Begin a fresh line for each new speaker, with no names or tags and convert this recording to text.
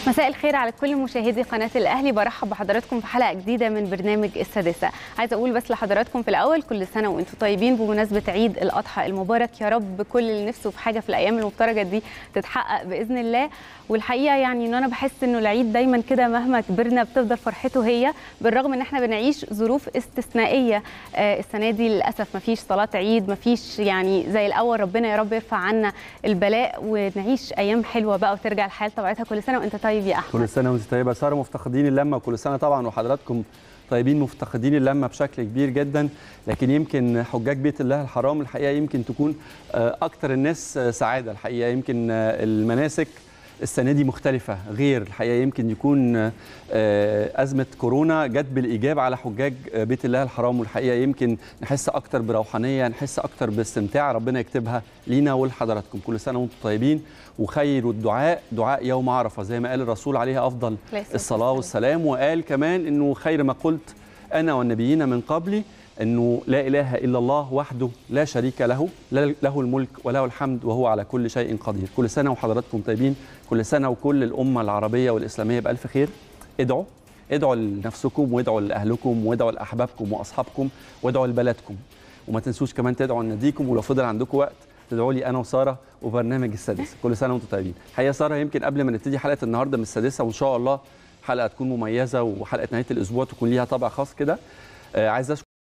مساء الخير على كل مشاهدي قناة الأهلي برحب بحضراتكم في حلقة جديدة من برنامج السادسة عايزة أقول بس لحضراتكم في الأول كل سنة وأنتم طيبين بمناسبة عيد الأضحى المبارك يا رب كل اللي نفسه في حاجة في الأيام المفترجة دي تتحقق بإذن الله والحقيقة يعني إن أنا بحس إنه العيد دايما كده مهما كبرنا بتفضل فرحته هي بالرغم إن إحنا بنعيش ظروف استثنائية آه السنة دي للأسف ما فيش صلاة عيد ما فيش يعني زي الأول ربنا يا رب يرفع عنا البلاء ونعيش أيام حلوة بقى وترجع الحياة لطبيعتها كل سنة وأنت طيب يا أحمد
كل سنه وانت طيبه ساره مفتقدين اللمه وكل سنه طبعا وحضراتكم طيبين مفتقدين اللمه بشكل كبير جدا لكن يمكن حجاج بيت الله الحرام الحقيقه يمكن تكون اكتر الناس سعاده الحقيقه يمكن المناسك السنه دي مختلفه غير الحقيقه يمكن يكون ازمه كورونا جت بالايجاب على حجاج بيت الله الحرام والحقيقه يمكن نحس اكتر بروحانيه نحس اكتر باستمتاع ربنا يكتبها لينا ولحضراتكم كل سنه وانتم طيبين وخير الدعاء دعاء يوم عرفه زي ما قال الرسول عليه افضل الصلاه والسلام وقال كمان انه خير ما قلت انا والنبيين من قبلي انه لا اله الا الله وحده لا شريك له له الملك وله الحمد وهو على كل شيء قدير كل سنه وحضراتكم طيبين كل سنه وكل الامه العربيه والاسلاميه بالف خير ادعوا ادعوا لنفسكم وادعوا لاهلكم وادعوا لاحبابكم واصحابكم وادعوا لبلدكم وما تنسوش كمان تدعوا لناديكم ولو فضل عندكم وقت تدعوا لي انا وساره وبرنامج السادسه كل سنه وانتم طيبين حقيقه ساره يمكن قبل ما نبتدي حلقه النهارده من السادسه وان شاء الله حلقه تكون مميزه وحلقه نهايه الاسبوع تكون ليها طابع خاص كده آه عايز